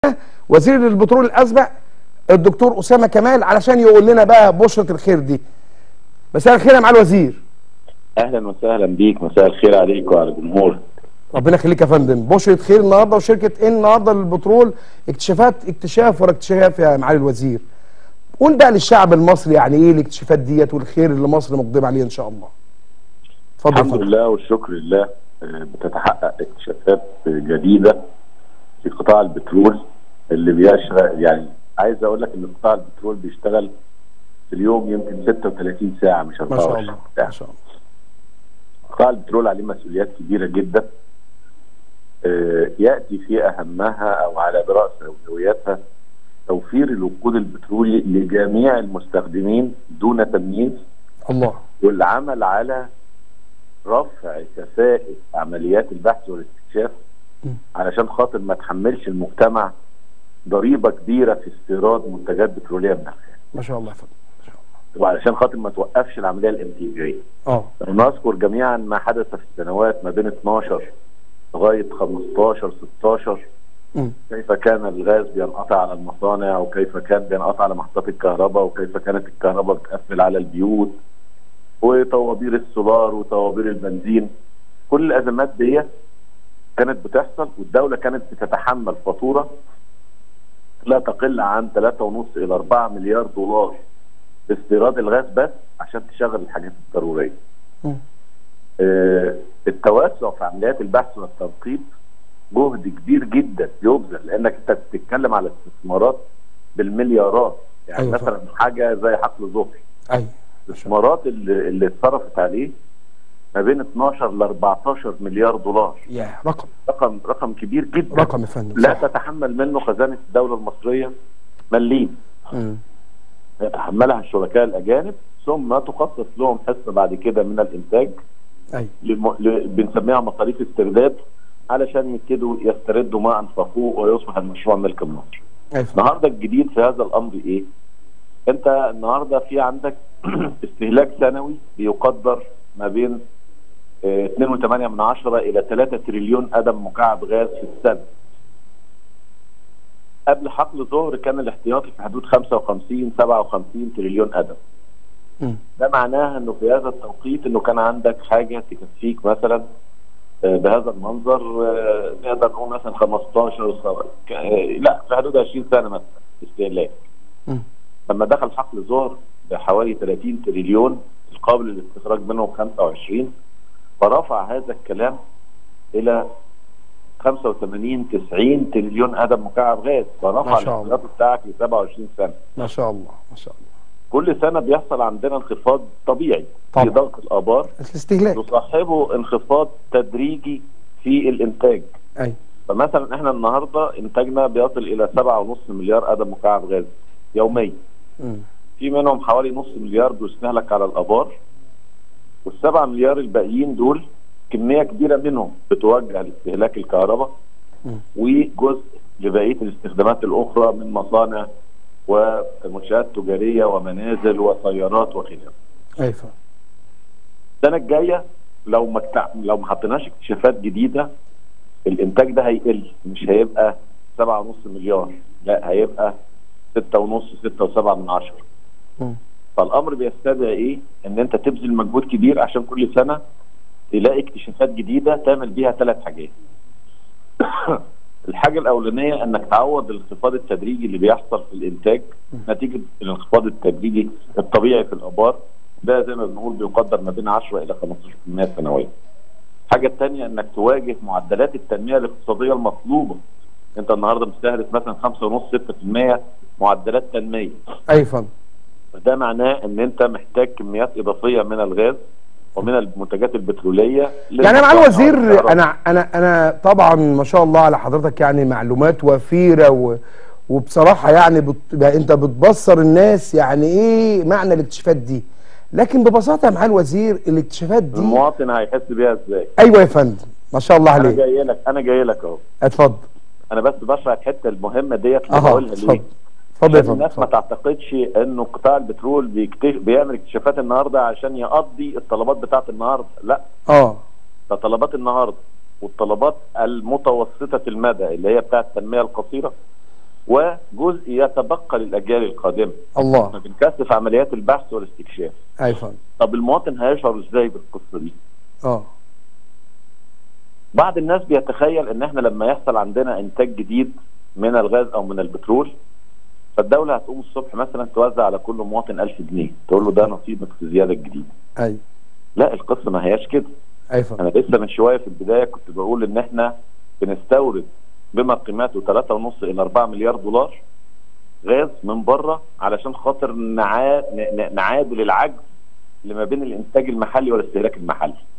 وزير البترول الاسبق الدكتور اسامه كمال علشان يقول لنا بقى بشره الخير دي مساء الخير يا معالي الوزير اهلا وسهلا بيك مساء الخير عليك وعلى الجمهور ربنا يخليك يا فندم بشره خير النهارده وشركه ايه النهارده للبترول اكتشافات اكتشاف ورا اكتشاف يا معالي الوزير قول بقى للشعب المصري يعني ايه الاكتشافات ديت والخير اللي مصر مقدمه عليه ان شاء الله اتفضل الحمد فندم. لله والشكر لله آه، بتتحقق اكتشافات جديده في قطاع البترول اللي بيشغل يعني عايز اقول لك ان قطاع البترول بيشتغل في اليوم يمكن 36 ساعه مش ما شاء 24 الله ساعه ما شاء الله قطاع البترول عليه مسؤوليات كبيره جدا آه، ياتي في اهمها او على براس اولوياتها توفير الوقود البترولي لجميع المستخدمين دون تمييز الله والعمل على رفع كفاءة عمليات البحث والاكتشاف م. علشان خاطر ما تحملش المجتمع ضريبة كبيرة في استيراد منتجات بترولية من الخارج ما شاء الله يا فندم ما شاء الله وعلشان خاطر ما توقفش العملية الانتاجية اه نذكر جميعا ما حدث في السنوات ما بين 12 لغاية 15 16 مم. كيف كان الغاز بينقطع على المصانع وكيف كان بينقطع على محطات الكهرباء وكيف كانت الكهرباء بتقفل على البيوت وطوابير السولار وطوابير البنزين كل الازمات دي كانت بتحصل والدوله كانت بتتحمل فاتوره لا تقل عن 3.5 الى 4 مليار دولار باستيراد الغاز بس عشان تشغل الحاجات الضروريه. مم. آه، التوسع في عمليات البحث والتنقيب جهد كبير جدا يبذل لانك انت بتتكلم على استثمارات بالمليارات يعني أيوة مثلا حاجه زي حقل ظهري ايوه الاستثمارات اللي, اللي اتصرفت عليه ما بين 12 ل 14 مليار دولار يا رقم رقم رقم كبير جدا رقم يا فندم لا صح. تتحمل منه خزانه الدوله المصريه مليم مم. يتحملها الشركاء الاجانب ثم تخصص لهم حصه بعد كده من الانتاج ايوه لم... ل... بنسميها مصاريف استرداد علشان يبتدوا يستردوا ما انفقوه ويصبح المشروع ملك مصر. ايوه النهارده الجديد في هذا الامر ايه؟ انت النهارده في عندك استهلاك سنوي بيقدر ما بين آه، 2.8 من عشرة الى 3 تريليون قدم مكعب غاز في السنه. قبل حقل ظهر كان الاحتياطي في حدود 55 57 تريليون قدم. مم. ده معناها انه في هذا التوقيت انه كان عندك حاجه تكفيك مثلا آه، بهذا المنظر آه، نقدر نقول مثلا 15 سنة ك- آه، لا في حدود 20 سنه مثلا استهلاك مم. لما دخل حقل ظهر بحوالي 30 تريليون القابل للاستخراج منهم 25 فرفع هذا الكلام الى 85 90 تريليون قدم مكعب غاز ما فرفع شاء الله. الاحتياطي بتاعك ل 27 سنه ما شاء الله ما شاء الله كل سنه بيحصل عندنا انخفاض طبيعي طبعا. في ضغط الابار الاستهلاك يصاحبه انخفاض تدريجي في الانتاج ايوه فمثلا احنا النهارده انتاجنا بيصل الى 7.5 مليار قدم مكعب غاز يوميا مم. في منهم حوالي نص مليار بيستهلك على الابار والسبعة مليار الباقيين دول كميه كبيره منهم بتوجه لاستهلاك الكهرباء مم. وجزء لبقيه الاستخدامات الاخرى من مصانع ومنشات تجاريه ومنازل وسيارات وخلافه ايوه السنه الجايه لو ما اكتع- لو ما حطيناش اكتشافات جديده الانتاج ده هيقل مش هيبقى 7.5 مليار لا هيبقى 6.5 6.7 من عشرة مم. فالامر بيستدعي ايه ان انت تبذل مجهود كبير عشان كل سنه تلاقي اكتشافات جديده تعمل بيها ثلاث حاجات الحاجه الاولانيه انك تعوض الانخفاض التدريجي اللي بيحصل في الانتاج نتيجه الانخفاض التدريجي الطبيعي في الابار ده زي ما بنقول بيقدر ما بين 10 الى 15% سنويا. الحاجه الثانيه انك تواجه معدلات التنميه الاقتصاديه المطلوبه. انت النهارده مستهدف مثلا 5.5 6% معدلات تنميه. ايوه فندم ده معناه ان انت محتاج كميات اضافيه من الغاز ومن المنتجات البتروليه يعني مع للمصانع الوزير والكهرباء. انا انا انا طبعا ما شاء الله على حضرتك يعني معلومات وفيره و وبصراحه يعني بت... بقى انت بتبصر الناس يعني ايه معنى الاكتشافات دي لكن ببساطه يا معالي الوزير الاكتشافات دي المواطن هيحس بيها ازاي؟ ايوه يا فندم ما شاء الله انا عليك جاي لك انا جاي لك اهو اتفضل انا بس بشرح الحته المهمه ديت اللي اها بقولها اتفضل ليه؟ اتفضل يا عشان فندم الناس ما اتفضل. تعتقدش انه قطاع البترول بيكتشف بيعمل اكتشافات النهارده عشان يقضي الطلبات بتاعه النهارده لا اه ده طلبات النهارده والطلبات المتوسطه المدى اللي هي بتاعه التنميه القصيره وجزء يتبقى للاجيال القادمه الله احنا بنكثف عمليات البحث والاستكشاف اي فندم طب المواطن هيشعر ازاي بالقصه دي اه بعض الناس بيتخيل ان احنا لما يحصل عندنا انتاج جديد من الغاز او من البترول فالدوله هتقوم الصبح مثلا توزع على كل مواطن 1000 جنيه تقول له ده نصيبك في الزياده الجديده اي لا القصه ما هياش كده اي فندم انا لسه من شويه في البدايه كنت بقول ان احنا بنستورد بما قيمته 3.5 الى 4 مليار دولار غاز من بره علشان خاطر نعا... ن- ن- نعادل العجز اللي ما بين الانتاج المحلي والاستهلاك المحلي